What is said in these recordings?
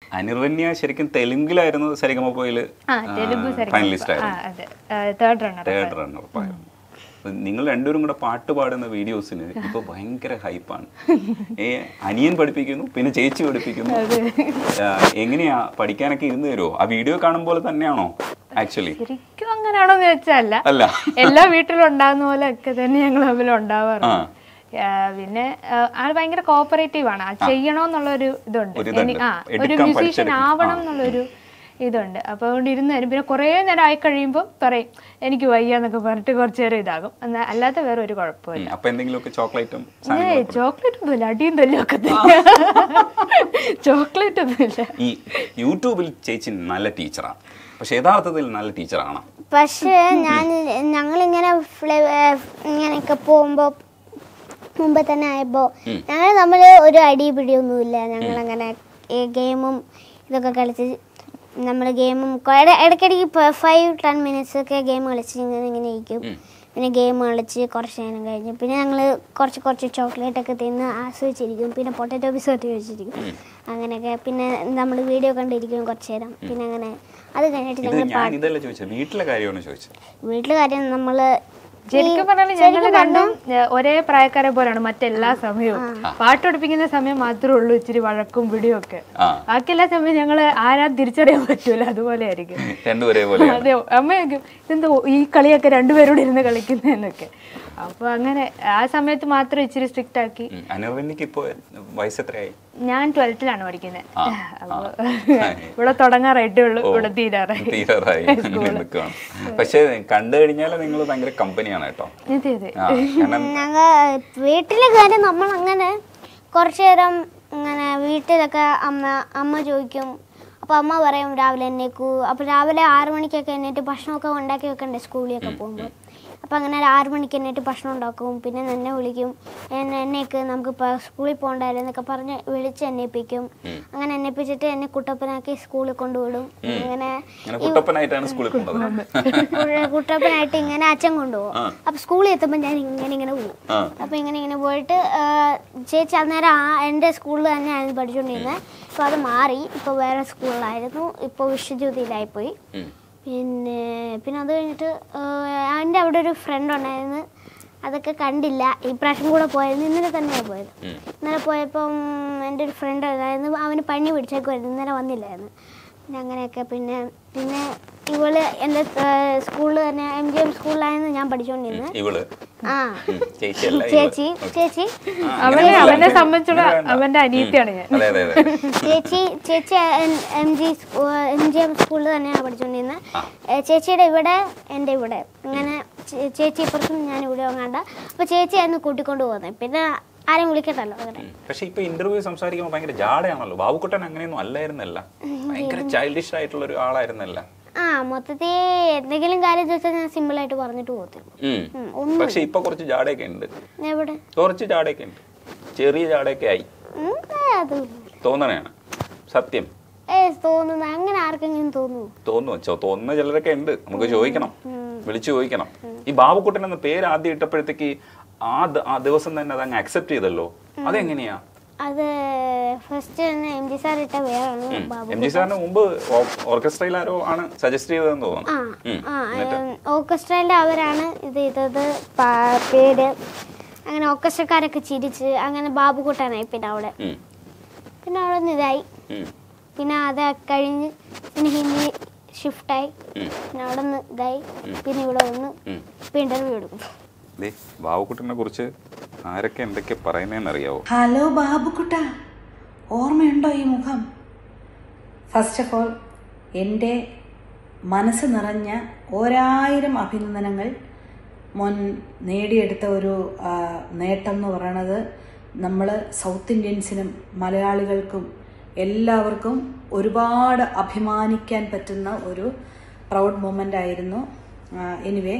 അനിർവന്യ ശരിക്കും തെലുങ്കിലായിരുന്നു സരിഗമപ്പോയില് ആ തെലുഗു ഫൈനലിസ്റ്റ് ആ ആയിരുന്നു അതെ തേർഡ് റണ്ണർ തേർഡ് റണ്ണർ നിങ്ങൾ രണ്ടുപേരും കൂടെ പാട്ട് പാടുന്ന വീഡിയോസിന് ഇപ്പൊ ഭയങ്കര ഹൈപ്പാണ് ഏ അനിയൻ പഠിപ്പിക്കുന്നു പിന്നെ ചേച്ചി പഠിപ്പിക്കുന്നു ആ, എങ്ങനെയാ പഠിക്കാനൊക്കെ ഇരുന്ന് തരുമോ ആ വീഡിയോ കാണുമ്പോൾ തന്നെയാണോ ആക്ച്വലി ശരിക്കും അങ്ങനെയാണോന്ന് ചോദിച്ചല്ല അല്ല എല്ലാ വീട്ടിലും ഉണ്ടാകുന്ന പോലെ ഒക്കെ തന്നെ ഞങ്ങൾ തമ്മിൽ ആ ഉണ്ടാവാറുണ്ട് ആ, പിന്നെ ആ, ആൾ ഭയങ്കര കോപ്പറേറ്റീവ് ആണ് അത് ചെയ്യണമെന്നുള്ളൊരു ഇതുണ്ട് ഒരു ഇതുണ്ട്. എനി- ആ ഒരു എടുക്കാൻ മ്യൂസീഷ്യൻ പഠിച്ചെടുക്കണം. ആവണം എന്നുള്ളൊരു ഇതുണ്ട് അപ്പോൾ അതുകൊണ്ട് ഇരുന്ന് തരും പിന്നെ കുറേ നേരം ആയി കഴിയുമ്പോൾ പറയും എനിക്ക് വയ്യ എന്നൊക്കെ പറഞ്ഞിട്ട് കുറച്ച് നേരം ഇതാകും എന്നാ അല്ലാത്ത വേറെ ഒരു കുഴപ്പമില്ല ഉം, അപ്പൊ എന്തെങ്കിലുമൊക്കെ ചോക്ലേറ്റും ഏ ചോക്ലേറ്റ് ഒന്നുമില്ല അടിയും തല്ലും ഒക്കെ ചോക്ലേറ്റ് ഒന്നുമില്ല ഈ യൂട്യൂബിൽ ചേച്ചി നല്ല ടീച്ചറാണ് പക്ഷെ യഥാർത്ഥത്തിൽ നല്ല ടീച്ചറാണ് പക്ഷേ ഞാൻ ഞങ്ങളിങ്ങനെ ഫ്ലേ ഇങ്ങനെയൊക്കെ പോകുമ്പോൾ മുമ്പ് തന്നെ ആയപ്പോൾ ഞങ്ങൾ തമ്മിൽ ഒരു അടി പിടിയൊന്നുമില്ല ഞങ്ങളങ്ങനെ ഈ ഗെയിമും ഇതൊക്കെ കളിച്ച് നമ്മൾ ഗെയിമും ഇടയ്ക്കിടയ്ക്ക് ഫൈവ് ടെൻ മിനിറ്റ്സ് ഒക്കെ ഗെയിം കളിച്ച് ഇങ്ങനെ ഇങ്ങനെ ഇരിക്കും പിന്നെ ഗെയിം കളിച്ച് കുറച്ച് നേരം കഴിഞ്ഞ് പിന്നെ ഞങ്ങൾ കുറച്ച് കുറച്ച് ചോക്ലേറ്റ് ഒക്കെ തിന്ന് ആസ്വദിച്ചിരിക്കും പിന്നെ പൊട്ടറ്റോ ബിസ്ക്കറ്റ് കഴിച്ചിരിക്കും അങ്ങനെയൊക്കെ പിന്നെ നമ്മൾ വീഡിയോ കണ്ടിരിക്കും കുറച്ച് നേരം പിന്നെ അങ്ങനെ അത് കഴിഞ്ഞിട്ട് ഇത് ഞങ്ങൾ ഞാൻ ഇതല്ല ചോദിച്ചത് വീട്ടിലെ കാര്യമാണ് ചോദിച്ചത് വീട്ടിലെ കാര്യം നമ്മൾ ശരിക്കും പറഞ്ഞാൽ ഞങ്ങൾ രണ്ടും ഏ, ഒരേ പ്രായക്കാരെ പോലെയാണ് മറ്റെല്ലാ സമയവും പാട്ട് പഠിപ്പിക്കുന്ന സമയം മാത്രമേ ഉള്ളൂ ഇച്ചിരി വഴക്കും പിടിയും ഒക്കെ ആ ബാക്കി എല്ലാ സമയം ഞങ്ങള് ആരാ തിരിച്ചറിയാൻ പറ്റൂല അതുപോലെ ആയിരിക്കും രണ്ടും ഒരേപോലെ അതെ അമ്മയൊക്കെ ഇതെന്തോ ഈ കളിയൊക്കെ രണ്ടുപേരോട് ഇരുന്ന് കളിക്കുന്നതെന്നൊക്കെ അപ്പൊ അങ്ങനെ ആ സമയത്ത് മാത്രം ഇച്ചിരി സ്ട്രിക്റ്റ് ആക്കി അനിർവന്യക്ക് ഇപ്പോ വയസ്സ് എത്രയായി ഞാൻ ട്വൽത്തിലാണ് പഠിക്കുന്നത് ആ, അപ്പൊ ആ. ഇവിടെ തുടങ്ങാറായിട്ടേ ഉള്ളൂ ഓ, ഇവിടെ തീരാറായി തീരാറായി അങ്ങനെ നിൽക്കുകയാണ് പക്ഷെ കണ്ടു കഴിഞ്ഞാൽ നിങ്ങൾ ഭയങ്കര കമ്പനിയാണ് കേട്ടോ അതെ അതെ ആ കാരണം ഞങ്ങൾ വീട്ടിലെ കാര്യം നമ്മൾ അങ്ങനെ കുറച്ച് നേരം ഇങ്ങനെ വീട്ടിലൊക്കെ അമ്മ അമ്മ ചോദിക്കും അപ്പോൾ അമ്മ പറയും രാവിലെ എണ്ണേക്കൂ അപ്പോൾ രാവിലെ ആറ് മണിക്കൊക്കെ എണ്ണീറ്റ് ഭക്ഷണമൊക്കെ ഉണ്ടാക്കി വെക്കണ്ടേ സ്കൂളിലൊക്കെ പോകുമ്പോൾ അപ്പോൾ അങ്ങനെ ആറ് മണിക്ക് എണ്ണീറ്റ് ഭക്ഷണം ഉണ്ടാക്കും പിന്നെ എന്നെ വിളിക്കും എന്നെ എണ്ണേക്ക് നമുക്ക് ഇപ്പോൾ സ്കൂളിൽ പോകണ്ടായിരുന്നു എന്നൊക്കെ പറഞ്ഞ് വിളിച്ച് എണ്ണയിപ്പിക്കും അങ്ങനെ എണ്ണയിപ്പിച്ചിട്ട് എന്നെ കുട്ടപ്പനാക്കി സ്കൂളിൽ കൊണ്ടുവിടും അങ്ങനെ ഇങ്ങനെ കുട്ടപ്പനായിട്ടാണ് സ്കൂളിൽ പോകുന്നത് കുഴ- കുട്ടപ്പനായിട്ട് ഇങ്ങനെ അച്ഛൻ കൊണ്ടുപോകും അപ്പൊ സ്കൂളിൽ എത്തുമ്പോൾ ഞാൻ ഇങ്ങനെ ഇങ്ങനെ പോകും ആ അപ്പൊ ഇങ്ങനെ ഇങ്ങനെ പോയിട്ട് ആ, ചേച്ചി അന്നേരം ആ എൻ്റെ സ്കൂളിൽ തന്നെയായിരുന്നു പഠിച്ചുകൊണ്ടിരുന്നത് ഇപ്പൊ അത് മാറി ഇപ്പൊ വേറെ സ്കൂളിലായിരുന്നു ഇപ്പൊ വിശ്വജ്യോതിയിലായിപ്പോയി ഉം. പിന്നെ പിന്നെ അത് കഴിഞ്ഞിട്ട് ആ, എൻ്റെ അവിടെ ഒരു ഫ്രണ്ട് ഉണ്ടായിരുന്നു അതൊക്കെ കണ്ടില്ല ഈ പ്രാവശ്യം കൂടെ പോയിരുന്നു ഇന്നലെ തന്നെയാണ് പോയത് ഇന്നലെ പോയപ്പം എൻ്റെ ഒരു ഫ്രണ്ട് ഉണ്ടായിരുന്നു അവന് പനി പിടിച്ചേക്കുമായിരുന്നു ഇന്നലെ വന്നില്ലായിരുന്നു പിന്നെ അങ്ങനെയൊക്കെ പിന്നെ പിന്നെ ഇവള് എൻ്റെ സ്കൂളിൽ തന്നെ എം ജി എം സ്കൂളിലായിരുന്നു ഞാൻ പഠിച്ചുകൊണ്ടിരുന്നത് ഇവള് ആ ഉം, ചേച്ചിയല്ല ഇവള്. ചേച്ചി Okay. ചേച്ചി ആ, അവനെ അങ്ങനെയൊന്നുമില്ല. അവനെ സംബന്ധിച്ചുള്ള അങ്ങനെ വേണ്ട. അവന്റെ അനിയത്തിയാണ് ഞാൻ അതെ അതെ അതെ ചേച്ചി ചേച്ചി M G M G M സ്കൂളിൽ തന്നെയാണ് പഠിച്ചുകൊണ്ടിരുന്നത് ഏ, ചേച്ചിയുടെ ഇവിടെ എൻ്റെ ഇവിടെ അങ്ങനെ ചേ- ചേച്ചി ഇപ്പുറത്തും ഞാൻ ഇവിടെ വങ്ങാണ്ട അപ്പോൾ ചേച്ചിയായിരുന്നു കൂട്ടിക്കൊണ്ട് പോകുന്നത് പിന്നെ ആരും വിളിക്കട്ടല്ലോ അങ്ങനെ പക്ഷെ ഇപ്പൊ ഇന്റർവ്യൂ സംസാരിക്കുമ്പോൾ ഭയങ്കര ജാടയാണല്ലോ ബാബുക്കുട്ടൻ അങ്ങനെയൊന്നും അല്ലായിരുന്നല്ല ഭയങ്കര ചൈൽഡിഷ് ആയിട്ടുള്ള ഒരു ആളായിരുന്നല്ല ആ മൊത്തത്തിൽ എന്തെങ്കിലും കാര്യം ചോദിച്ചാൽ ഞാൻ സിമ്പിളായിട്ട് പറഞ്ഞിട്ട് പോകത്തില്ല ഉം. ഉം, പക്ഷെ ഇപ്പൊ കുറച്ച് ജാടയൊക്കെ ഉണ്ട് എവിടെ കുറച്ച് ജാടയൊക്കെ ഉണ്ട് ചെറിയ ജാടയൊക്കെ ആയി ഉം, ഏ, അതൊന്നുമില്ല തോന്നണയാണ് സത്യം ഏ തോന്നുന്നു അങ്ങനെ ആർക്കെങ്കിലും തോന്നുന്നു തോന്നുന്നു വെച്ചോ തോന്നുന്ന ചിലരൊക്കെ ഉണ്ട് നമുക്ക് ചോദിക്കണം വിളിച്ചു ചോദിക്കണം ഈ ബാബുക്കുട്ടൻ എന്ന പേര് ആദ്യം ഇട്ടപ്പോഴത്തേക്ക് ആ ദ- ആ ദിവസം തന്നെ അത് അങ്ങ് അക്സെപ്റ്റ് ചെയ്തല്ലോ അതെങ്ങനെയാ അത് ഫസ്റ്റ് തന്നെ എം ജി സാർ ഇട്ട പേരാണ് ബാബു എം ജി സാറിന് മുമ്പ് ഓർക്കസ്ട്രയിൽ ആരോ ആണ് സജസ്റ്റ് ചെയ്തതെന്ന് ആ തോന്നുന്നു ഉം. ആ എന്നിട്ട് ഓർക്കസ്ട്രയിലെ അവരാണ് ഇത് ചെയ്തത് പാ- പേര് അങ്ങനെ ഓർക്കസ്ട്രക്കാരൊക്കെ ചിരിച്ച് അങ്ങനെ ബാബു കൂട്ടാനായി പിന്നെ അവിടെ ഉം. പിന്നെ അവിടെ നിന്ന് ഇതായി ഉം. പിന്നെ അത് കഴിഞ്ഞ് പിന്നെ ഹിന്ദി ഷിഫ്റ്റായി ഉം. പിന്നെ അവിടെ നിന്ന് ഇതായി പിന്നെ ഇവിടെ വന്ന് ഉം. ഇപ്പം ഇൻ്റർവ്യൂ എടുക്കും ദേ ബാബുക്കുട്ടനെ കുറിച്ച് ആരൊക്കെ എന്തൊക്കെ പറയുന്നതെന്ന് അറിയാവോ ഹലോ ബാബുക്കുട്ട ഓർമ്മയുണ്ടോ ഈ മുഖം ഫസ്റ്റ് ഓഫ് ഓൾ എൻ്റെ മനസ്സ് നിറഞ്ഞ ഒരായിരം അഭിനന്ദനങ്ങൾ മോൻ നേടിയെടുത്ത ഒരു ആ, നേട്ടം എന്ന് പറയണത് നമ്മൾ സൗത്ത് ഇന്ത്യൻസിനും മലയാളികൾക്കും എല്ലാവർക്കും ഒരുപാട് അഭിമാനിക്കാൻ പറ്റുന്ന ഒരു പ്രൗഡ് മൊമെൻ്റ് ആയിരുന്നു എനിവേ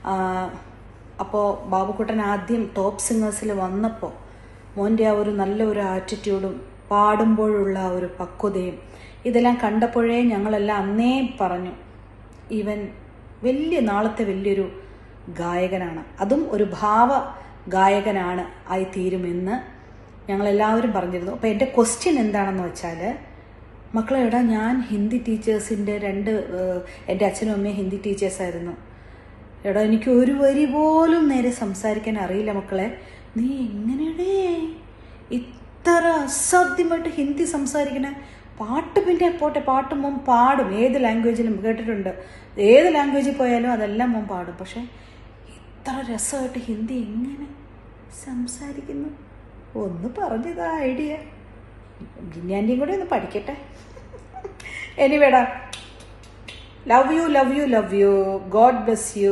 അപ്പോൾ ബാബുക്കുട്ടൻ ആദ്യം ടോപ്പ് സിംഗേഴ്സിൽ വന്നപ്പോൾ മോൻ്റെ ആ ഒരു നല്ല ഒരു ആറ്റിറ്റ്യൂഡും പാടുമ്പോഴുള്ള ആ ഒരു പക്വതയും ഇതെല്ലാം കണ്ടപ്പോഴേ ഞങ്ങളെല്ലാം അന്നേ പറഞ്ഞു ഇവൻ വലിയ നാളത്തെ വലിയൊരു ഗായകനാണ് അതും ഒരു ഭാവ ഗായകനാണ് ആയിത്തീരുമെന്ന് ഞങ്ങളെല്ലാവരും പറഞ്ഞിരുന്നു അപ്പോൾ എൻ്റെ ക്വസ്റ്റ്യൻ എന്താണെന്ന് വെച്ചാൽ മക്കളെ എടാ ഞാൻ ഹിന്ദി ടീച്ചേഴ്സിൻ്റെ രണ്ട് ഏഹ്, എൻ്റെ അച്ഛനും അമ്മയും ഹിന്ദി ടീച്ചേഴ്സായിരുന്നു എടാ എനിക്ക് ഒരു വരി പോലും നേരെ സംസാരിക്കാൻ അറിയില്ല മക്കളെ നീ എങ്ങനെയടേ ഇത്ര അസാധ്യമായിട്ട് ഹിന്ദി സംസാരിക്കണേ പാട്ട് പിന്നെ പോട്ടെ പാട്ട് മോൻ പാടും ഏത് ലാംഗ്വേജിലും കേട്ടിട്ടുണ്ട് ഏത് ലാംഗ്വേജിൽ പോയാലും അതെല്ലാം മോൻ പാടും പക്ഷെ ഇത്ര രസമായിട്ട് ഹിന്ദി എങ്ങനെ സംസാരിക്കുന്നു ഒന്ന് പറഞ്ഞതാ ഐഡിയ ജിന്നാൻ്റെയും കൂടെ ഒന്ന് പഠിക്കട്ടെ എനിവേടാ love you love you love you god bless you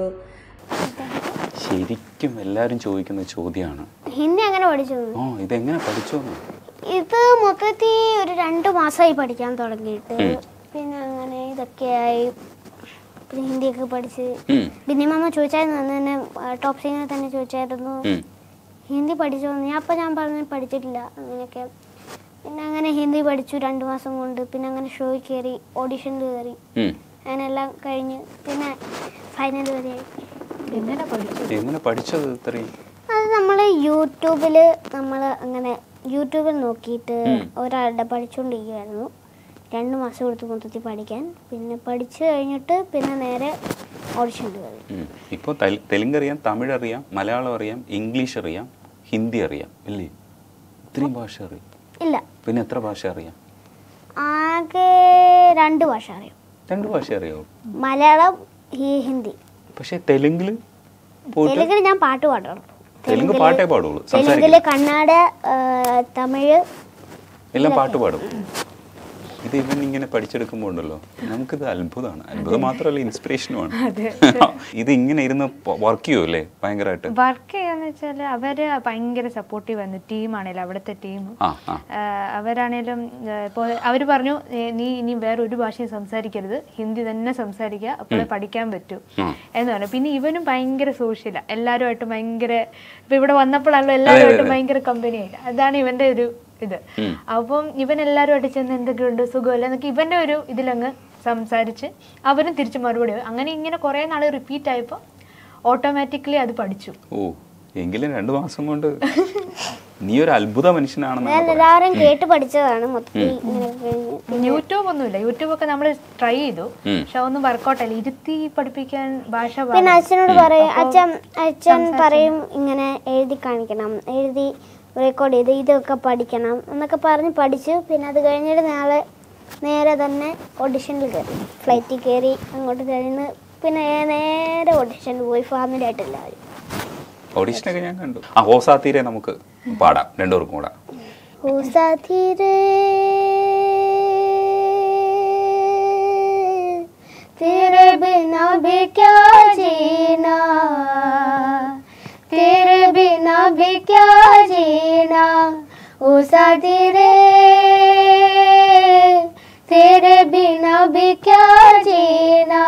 ശരിക്കും എല്ലാവരും ചോദിക്കുന്ന ചോദ്യമാണ് ഹിന്ദി അങ്ങനെ പഠിച്ചു ഓ ഇതെങ്ങനെ പഠിച്ചോന്ന് ഇത് മൊത്തത്തിൽ ഒരു രണ്ട് മാസമായി പഠിക്കാൻ തുടങ്ങിയിട്ട് പിന്നെ അങ്ങനെ ഇതൊക്കെയായി പിന്നെ ഹിന്ദിയൊക്കെ പഠിച്ച് ഉം, പിന്നെ മമ്മ ചോദിച്ചായിരുന്നു അന്ന് തന്നെ ടോപ്പ് സിംഗിനെ തന്നെ ചോദിച്ചായിരുന്നു ഉം. ഹിന്ദി പഠിച്ചോ ഞാൻ അപ്പം ഞാൻ പറഞ്ഞു പഠിച്ചിട്ടില്ല അങ്ങനെയൊക്കെ പിന്നെ അങ്ങനെ ഹിന്ദി പഠിച്ചു രണ്ട് മാസം കൊണ്ട് പിന്നെ അങ്ങനെ ഷോയിൽ കയറി ഓഡിഷനിൽ കയറി ഉം. അങ്ങനെല്ലാം കഴിഞ്ഞ് പിന്നെ ഫൈനൽ വരെ എങ്ങനെ പഠിച്ചു എങ്ങനെ പഠിച്ചത് ഇത്രയും അത് നമ്മൾ യൂട്യൂബിൽ നമ്മൾ അങ്ങനെ യൂട്യൂബിൽ നോക്കിയിട്ട് ഒരാളുടെ പഠിച്ചുകൊണ്ടിരിക്കുകയായിരുന്നു രണ്ട് മാസം കൊടുത്ത് മൊത്തത്തിൽ പഠിക്കാൻ പിന്നെ പഠിച്ചു കഴിഞ്ഞിട്ട് പിന്നെ നേരെ ഓഡിഷനിൽ കയറി ഉം. ഇപ്പൊ തെൽ- തെലുങ്ക് അറിയാം തമിഴ് അറിയാം മലയാളം അറിയാം ഇംഗ്ലീഷ് അറിയാം ഹിന്ദി അറിയാം ഇല്ലേ ഇത്രയും ഭാഷ അറിയാം ഇല്ല പിന്നെ എത്ര ഭാഷ അറിയാം ആകെ രണ്ട് ഭാഷ അറിയാം രണ്ട് ഭാഷ അറിയാവോ മലയാളം ഹി- ഹിന്ദി പക്ഷെ തെലുങ്കില് പോയിട്ട് തെലുങ്കിൽ ഞാൻ പാട്ട് പാടുള്ളൂ തെലുങ്ക് പാട്ടേ പാടുള്ളൂ തെലുങ്കില് സംസാരിക്കും കന്നഡ ആ, തമിഴ് എല്ലാം പാട്ട് പാടും ഇത് ഇവൻ ഇങ്ങനെ പഠിച്ചെടുക്കുമ്പോൾ ഉണ്ടല്ലോ നമുക്കിത് അത്ഭുതമാണ് അത്ഭുതം മാത്രമല്ല ഇൻസ്പിറേഷനുമാണ് ഇത് ഇങ്ങനെ ഇരുന്ന് വർക്ക് ചെയ്യുമല്ലേ ഭയങ്കരമായിട്ട് വർക്ക് ചെയ്യാന്ന് വെച്ചാൽ അവര് ഭയങ്കര സപ്പോർട്ടീവ് ആയിരുന്നു ടീമാണേലും അവിടുത്തെ ടീം ആ ആ അവരാണേലും ഇപ്പോൾ അവർ പറഞ്ഞു "ഏ, നീ ഇനി വേറെ ഒരു ഭാഷയും സംസാരിക്കരുത് ഹിന്ദി തന്നെ സംസാരിക്കുക അപ്പോഴേ പഠിക്കാൻ പറ്റൂ ഉം. എന്ന് പറഞ്ഞു പിന്നെ ഇവനും ഭയങ്കര സോഷ്യലാണ് എല്ലാവരുമായിട്ട് ഭയങ്കര ഇപ്പൊ ഇവിടെ വന്നപ്പോഴാണല്ലോ എല്ലാവരുമായിട്ട് ഭയങ്കര കമ്പനിയായിട്ട് അതാണ് ഇവന്റെ ഒരു ഇത് അപ്പം ഇവൻ എല്ലാവരുമായിട്ട് ചെന്ന് എന്തൊക്കെയുണ്ട് സുഖമല്ല എന്നൊക്കെ ഇവന്റെ ഒരു ഇതിലങ്ങ് സംസാരിച്ച് അവരും തിരിച്ച് മറുപടി പറയും. അങ്ങനെ ഇങ്ങനെ കുറേ നാൾ റിപ്പീറ്റ് ആയപ്പോൾ ഓട്ടോമാറ്റിക്കലി അത് പഠിച്ചു ഓ എങ്കിലും രണ്ടു മാസം കൊണ്ട് നീ ഒരു അത്ഭുത മനുഷ്യനാണെന്നാണ് ഞാൻ പറയുന്നത്. എല്ലാവരും കേട്ട് പഠിച്ചതാണ് മൊത്തത്തിൽ ഇങ്ങനെ കഴിഞ്ഞ് യൂട്യൂബ് ഒന്നുമില്ല യൂട്യൂബ് ഒക്കെ നമ്മൾ ട്രൈ ചെയ്തു ഉം. പക്ഷെ ഒന്നും വർക്കൗട്ട് അല്ല ഇരുത്തി പഠിപ്പിക്കാൻ ഭാഷ പിന്നെ പാടാം. അച്ഛനോട് പറയും അച്ഛൻ അച്ഛൻ പറയും ഇങ്ങനെ എഴുതി കാണിക്കണം എഴുതി റെക്കോർഡ് ചെയ്ത് ഇതൊക്കെ പഠിക്കണം എന്നൊക്കെ പറഞ്ഞ് പഠിച്ചു പിന്നെ അത് കഴിഞ്ഞിട്ട് നാളെ നേരെ തന്നെ ഓഡിഷനിൽ കയറി ഫ്ലൈറ്റിൽ കയറി അങ്ങോട്ട് കഴിഞ്ഞ് പിന്നെ നേരെ ഓഡിഷനിൽ പോയി ഫാമിലി ആയിട്ട് എല്ലാവരും ഓഡീഷനൊക്കെ ഞാൻ കണ്ടു ആ ഹോസാത്തീരെ നമുക്ക് പാടാം രണ്ടുപേർക്കും കൂടെ हो साथी रे तेरे बिना भी क्या जीना तेरे बिना भी क्या जीना ओ साथी रे तेरे बिना भी क्या जीना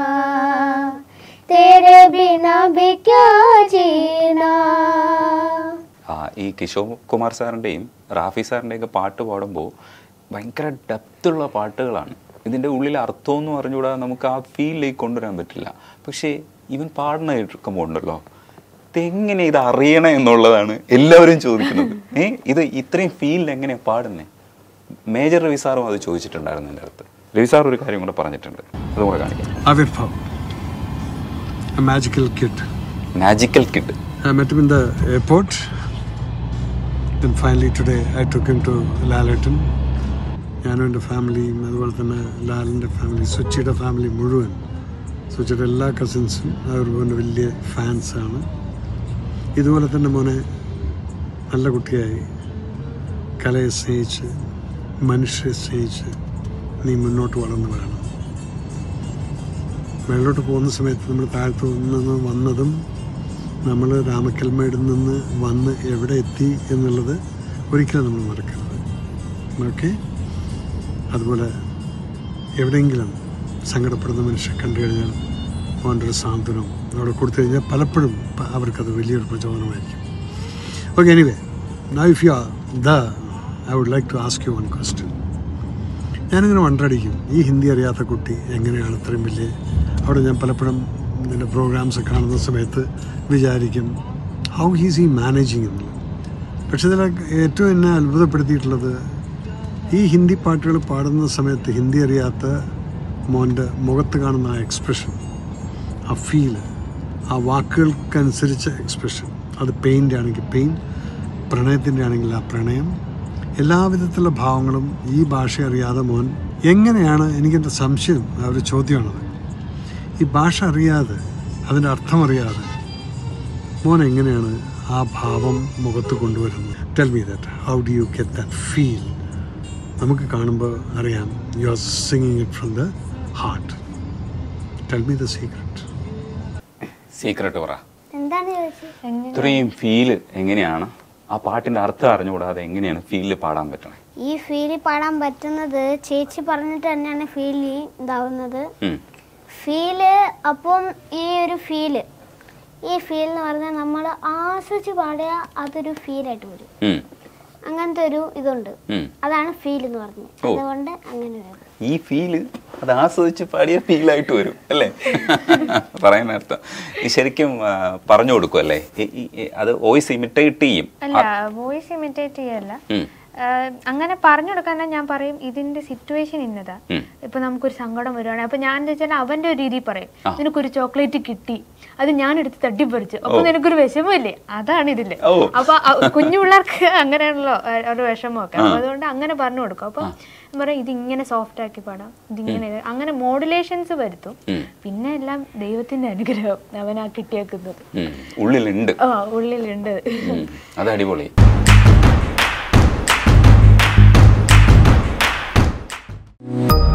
तेरे बिना भी क्या जीना ആ ഈ കിഷോർ കുമാർ സാറിൻ്റെയും റാഫി സാറിൻ്റെയും ഒക്കെ പാട്ട് പാടുമ്പോൾ ഭയങ്കര ഡെപ്തുള്ള പാട്ടുകളാണ് ഇതിൻ്റെ ഉള്ളിൽ അർത്ഥം എന്ന് പറഞ്ഞുകൂടാ നമുക്ക് ആ ഫീലിലേക്ക് കൊണ്ടുവരാൻ പറ്റില്ല പക്ഷേ ഇവൻ പാടുന്ന കേൾക്കുമ്പോൾ ഉണ്ടല്ലോ ഇതെങ്ങനെ ഇത് അറിയണം എന്നുള്ളതാണ് എല്ലാവരും ചോദിക്കുന്നത് ഏ ഇത് ഇത്രയും ഫീലിൽ എങ്ങനെയാണ് പാടുന്നത് മേജർ രവി സാറും അത് ചോദിച്ചിട്ടുണ്ടായിരുന്നു എൻ്റെ അടുത്ത് രവി സാർ ഒരു കാര്യം കൂടെ പറഞ്ഞിട്ടുണ്ട് അതും കൂടെ കാണിക്കാം Avirpav, a magical kid. Magical kid I met him in the airport. Then finally today I took him to Lallerton. ഞാനും എൻ്റെ ഫാമിലിയും അതുപോലെ തന്നെ ലാലിൻ്റെ ഫാമിലി സുച്ചിയുടെ ഫാമിലി മുഴുവൻ സുച്ചിയുടെ എല്ലാ കസിൻസും അവർ മോൻ്റെ വലിയ ഫാൻസാണ് ഇതുപോലെ തന്നെ മോനെ നല്ല കുട്ടിയായി കലയെ സ്നേഹിച്ച് മനുഷ്യരെ സ്നേഹിച്ച് നീ മുന്നോട്ട് വളർന്നു വരണം മേലോട്ട് പോകുന്ന സമയത്ത് നമ്മൾ താഴത്ത് നിന്ന് വന്നതും നമ്മൾ രാമക്കൽമേടിൽ നിന്ന് വന്ന് എവിടെ എത്തി എന്നുള്ളത് ഒരിക്കലും നമ്മൾ മറക്കരുത് ഓക്കെ അതുപോലെ എവിടെയെങ്കിലും സങ്കടപ്പെടുന്ന മനുഷ്യരെ കണ്ടു കഴിഞ്ഞാൽ അവൻ്റെ ഒരു സാന്ത്വനം അവിടെ കൊടുത്തു കഴിഞ്ഞാൽ പലപ്പോഴും പ- അവർക്കത് വലിയൊരു പ്രചോദനമായിരിക്കും okay anyway now if you are the I would like to ask you one question ഞാനിങ്ങനെ വണ്ടടിക്കും ഈ ഹിന്ദി അറിയാത്ത കുട്ടി എങ്ങനെയാണ് ഇത്രയും വലിയ അവിടെ ഞാൻ പലപ്പോഴും ഇതിൻ്റെ പ്രോഗ്രാംസ് കാണുന്ന സമയത്ത് വിചാരിക്കും ഹൗ ഹീസ് ഈ മാനേജിങ് എന്നുള്ളത് പക്ഷെ ഇതിൽ ഏറ്റവും എന്നെ അത്ഭുതപ്പെടുത്തിയിട്ടുള്ളത് ഈ ഹിന്ദി പാട്ടുകൾ പാടുന്ന സമയത്ത് ഹിന്ദി അറിയാത്ത മോൻ്റെ മുഖത്ത് കാണുന്ന ആ എക്സ്പ്രഷൻ ആ ഫീല് ആ വാക്കുകൾക്കനുസരിച്ച എക്സ്പ്രഷൻ അത് പെയിൻ്റെ ആണെങ്കിൽ പെയിൻ പ്രണയത്തിൻ്റെ ആണെങ്കിൽ ആ പ്രണയം എല്ലാവിധത്തിലുള്ള ഭാവങ്ങളും ഈ ഭാഷ അറിയാതെ മോൻ എങ്ങനെയാണ് എനിക്കെൻ്റെ സംശയം ആ ഒരു ചോദ്യമാണത് ഈ ഭാഷ അറിയാതെ അതിൻ്റെ അർത്ഥം അറിയാതെ മോൻ എങ്ങനെയാണ് ആ ഭാവം മുഖത്ത് കൊണ്ടുവരുന്നത് tell me that how do you get that feel നമുക്ക് കാണുമ്പോൾ അറിയാം you are singing it from the heart tell me the secret secret പറ എന്താണ് ചോദിച്ചത് ഇത്രയും ഫീല് എങ്ങനെയാണ് ആ പാട്ടിന്റെ അർത്ഥം അറിഞ്ഞുകൂടാതെ എങ്ങനെയാണ് ഫീലിൽ പാടാൻ പറ്റണേ ഈ ഫീല് പാടാൻ പറ്റുന്നത് ചേച്ചി പറഞ്ഞിട്ട് തന്നെയാണ് ഫീൽ ഇതാവുന്നത് ഉം. ഫീല് അപ്പം ഈ ഒരു ഫീല് ഈ ഫീൽ എന്ന് പറഞ്ഞാൽ നമ്മൾ ആസ്വദിച്ച് പാടിയ അതൊരു ഫീലായിട്ട് വരും ഉം. അങ്ങനത്തെ ഒരു ഇതുണ്ട് ഉം. അതാണ് ഫീൽ എന്ന് പറഞ്ഞത് ഓ. അതുകൊണ്ട് അങ്ങനെ വരും ഈ ഫീല് അത് ആസ്വദിച്ച് പാടിയ ഫീലായിട്ട് വരും അല്ലേ പറയുന്ന അർത്ഥം ഈ ശരിക്കും ആ, പറഞ്ഞു കൊടുക്കും അല്ലേ ഈ- ഈ- ഈ- അത് വോയിസ് ഇമിറ്റേറ്റ് ചെയ്യും അല്ല വോയിസ് ഇമിറ്റേറ്റ് ചെയ്യല്ല ഉം. ആഹ് അങ്ങനെ പറഞ്ഞു കൊടുക്കാൻ ഞാൻ പറയും ഇതിന്റെ സിറ്റുവേഷൻ ഇന്നതാ ഉം. ഇപ്പൊ നമുക്കൊരു സങ്കടം വരുവാണെങ്കിൽ അപ്പൊ ഞാൻ വെച്ചാൽ അവന്റെ ഒരു രീതി പറയും ആ. നിനക്കൊരു ചോക്ലേറ്റ് കിട്ടി അത് ഞാൻ എടുത്ത് തട്ടിപ്പറിച്ചു അപ്പൊ നിനക്കൊരു വിഷമമില്ലേ അതാണ് ഇതില് ഓ. അപ്പൊ അ- കുഞ്ഞു പിള്ളേർക്ക് അങ്ങനെയാണല്ലോ ആ, ഒരു വിഷമമൊക്കെ അപ്പൊ അതുകൊണ്ട് അങ്ങനെ പറഞ്ഞു കൊടുക്കും അപ്പൊ ഞാൻ പറയും ഇതിങ്ങനെ സോഫ്റ്റ് ആക്കി പാടാം ഇതിങ്ങനെ ഇത്. അങ്ങനെ മോഡുലേഷൻസ് വരുത്തും ഉം. പിന്നെ എല്ലാം ദൈവത്തിന്റെ അനുഗ്രഹം അവനാ കിട്ടിയേക്കുന്നത് ഉം. ഉള്ളിലുണ്ട് ആ ഉള്ളിലുണ്ട് ഉം. അത് അടിപൊളി ആ